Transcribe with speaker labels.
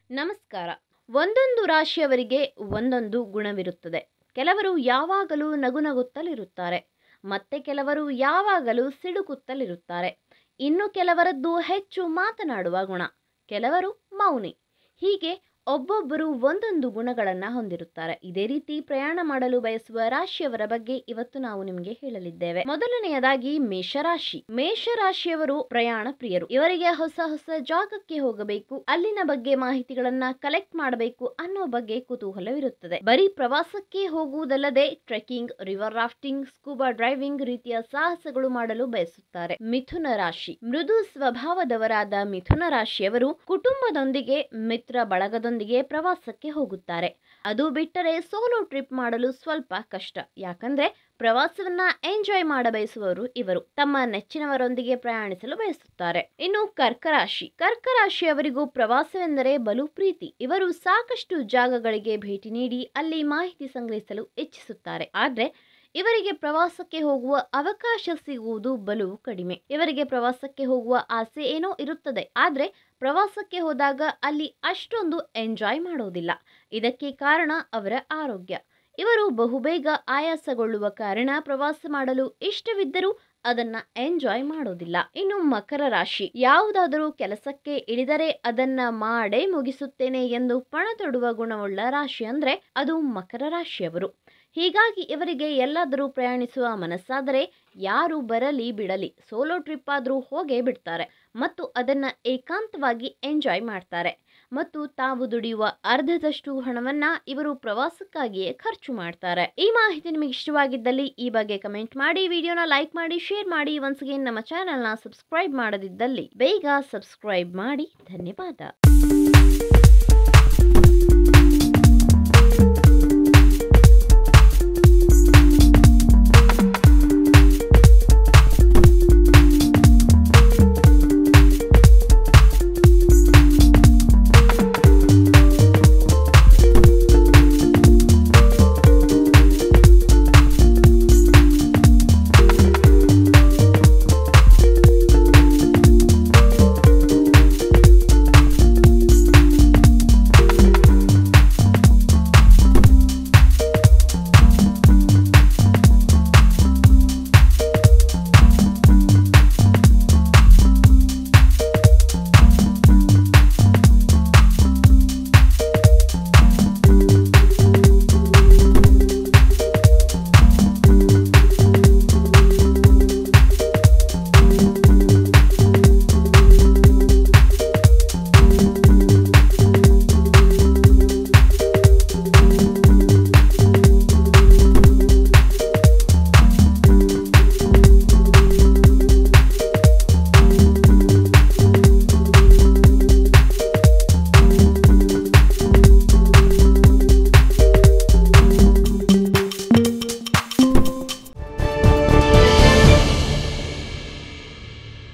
Speaker 1: ನಮಸ್ಕಾರ ಒಂದೊಂದು ರಾಶಿಯವರಿಗೆ ಒಂದೊಂದು ಗುಣವಿರುತ್ತದೆ ಕೆಲವರು ಯಾವಾಗಲೂ ನಗುನಗುತ್ತಲಿರುತ್ತಾರೆ ಮತ್ತೆ ಕೆಲವರು ಯಾವಾಗಲೂ ಸಿಡುಕುತ್ತಲಿರುತ್ತಾರೆ ಇನ್ನು ಕೆಲವರದ್ದು ಹೆಚ್ಚು ಮಾತನಾಡುವ ಗುಣ ಕೆಲವರು ಮೌನಿ ಹೀಗೆ ಒಬ್ಬೊಬ್ಬರು ಒಂದೊಂದು ಗುಣಗಳನ್ನು ಹೊಂದಿರುತ್ತಾರೆ ಇದೇ ರೀತಿ ಪ್ರಯಾಣ ಮಾಡಲು ಬಯಸುವ ರಾಶಿಯವರ ಬಗ್ಗೆ ಇವತ್ತು ನಾವು ನಿಮಗೆ ಹೇಳಲಿದ್ದೇವೆ ಮೊದಲನೆಯದಾಗಿ ಮೇಷರಾಶಿ ಮೇಷರಾಶಿಯವರು ಪ್ರಯಾಣ ಪ್ರಿಯರು ಇವರಿಗೆ ಹೊಸ ಹೊಸ ಜಾಗಕ್ಕೆ ಹೋಗಬೇಕು ಅಲ್ಲಿನ ಬಗ್ಗೆ ಮಾಹಿತಿಗಳನ್ನ ಕಲೆಕ್ಟ್ ಮಾಡಬೇಕು ಅನ್ನೋ ಬಗ್ಗೆ ಕುತೂಹಲವಿರುತ್ತದೆ ಬರೀ ಪ್ರವಾಸಕ್ಕೆ ಹೋಗುವುದಲ್ಲದೆ trekking river rafting scuba driving ರೀತಿಯ ಸಾಹಸಗಳು ಮಾಡಲು ಬಯಸುತ್ತಾರೆ ಮಿಥುನ ರಾಶಿ ಮೃದು ಸ್ವಭಾವದವರಾದ ಮಿಥುನ ರಾಶಿಯವರು ಕುಟುಂಬದೊಂದಿಗೆ ಮಿತ್ರ ಬಳಗದೊಂದಿಗೆ ಪ್ರವಾಸಕ್ಕೆ ಹೋಗುತ್ತಾರೆ ಅದು ಬಿಟ್ಟರೆ ಸೋಲೋ ಟ್ರಿಪ್ ಮಾಡಲು ಸ್ವಲ್ಪ ಕಷ್ಟ ಯಾಕಂದ್ರೆ ಪ್ರವಾಸವನ್ನ ಎಂಜಾಯ್ ಮಾಡಬಯಸುವವರು ಇವರು ತಮ್ಮ ನೆಚ್ಚಿನವರೊಂದಿಗೆ ಪ್ರಯಾಣಿಸಲು ಬಯಸುತ್ತಾರೆ ಇನ್ನು ಕರ್ಕರಾಶಿ ಕರ್ಕರಾಶಿಯವರಿಗೂ ಪ್ರವಾಸವೆಂದರೆ ಬಲು ಪ್ರೀತಿ ಇವರು ಸಾಕಷ್ಟು ಜಾಗಗಳಿಗೆ ಭೇಟಿ ನೀಡಿ ಅಲ್ಲಿ ಮಾಹಿತಿ ಸಂಗ್ರಹಿಸಲು ಇಚ್ಛಿಸುತ್ತಾರೆ ಆದ್ರೆ ಇವರಿಗೆ ಪ್ರವಾಸಕ್ಕೆ ಹೋಗುವ ಅವಕಾಶ ಸಿಗುವುದು ಬಲು ಕಡಿಮೆ ಇವರಿಗೆ ಪ್ರವಾಸಕ್ಕೆ ಹೋಗುವ ಆಸೆ ಏನೋ ಇರುತ್ತದೆ ಆದ್ರೆ ಪ್ರವಾಸಕ್ಕೆ ಹೋದಾಗ ಅಲ್ಲಿ ಅಷ್ಟೊಂದು ಎಂಜಾಯ್ ಮಾಡೋದಿಲ್ಲ ಇದಕ್ಕೆ ಕಾರಣ ಅವರ ಆರೋಗ್ಯ ಇವರು ಬಹುಬೇಗ ಆಯಾಸಗೊಳ್ಳುವ ಕಾರಣ ಪ್ರವಾಸ ಮಾಡಲು ಇಷ್ಟವಿದ್ದರೂ ಅದನ್ನ ಎಂಜಾಯ್ ಮಾಡೋದಿಲ್ಲ ಇನ್ನು ಮಕರ ರಾಶಿ ಯಾವುದಾದರೂ ಕೆಲಸಕ್ಕೆ ಇಳಿದರೆ ಅದನ್ನ ಮಾಡೇ ಮುಗಿಸುತ್ತೇನೆ ಎಂದು ಪಣತೊಡುವ ಗುಣವುಳ್ಳ ರಾಶಿ ಅಂದ್ರೆ ಅದು ಮಕರ ರಾಶಿಯವರು ಹೀಗಾಗಿ ಇವರಿಗೆ ಎಲ್ಲಾದರೂ ಪ್ರಯಾಣಿಸುವ ಮನಸ್ಸಾದರೆ ಯಾರು ಬರಲಿ ಬಿಡಲಿ ಸೋಲೋ ಟ್ರಿಪ್ ಆದರೂ ಹೋಗೇ ಬಿಡ್ತಾರೆ ಮತ್ತು ಅದನ್ನ ಏಕಾಂತವಾಗಿ ಎಂಜಾಯ್ ಮಾಡ್ತಾರೆ ಮತ್ತು ತಾವು ದುಡಿಯುವ ಅರ್ಧದಷ್ಟು ಹಣವನ್ನ ಇವರು ಪ್ರವಾಸಕ್ಕಾಗಿಯೇ ಖರ್ಚು ಮಾಡ್ತಾರೆ ಈ ಮಾಹಿತಿ ನಿಮಗೆ ಇಷ್ಟವಾಗಿದ್ದಲ್ಲಿ ಈ ಬಗ್ಗೆ ಕಮೆಂಟ್ ಮಾಡಿ ವಿಡಿಯೋನ ಲೈಕ್ ಮಾಡಿ ಶೇರ್ ಮಾಡಿ ಒನ್ಸ್ ಅಗೇನ್ ನಮ್ಮ ಚಾನೆಲ್ನ ಸಬ್ಸ್ಕ್ರೈಬ್ ಮಾಡದಿದ್ದಲ್ಲಿ ಬೇಗ ಸಬ್ಸ್ಕ್ರೈಬ್ ಮಾಡಿ ಧನ್ಯವಾದ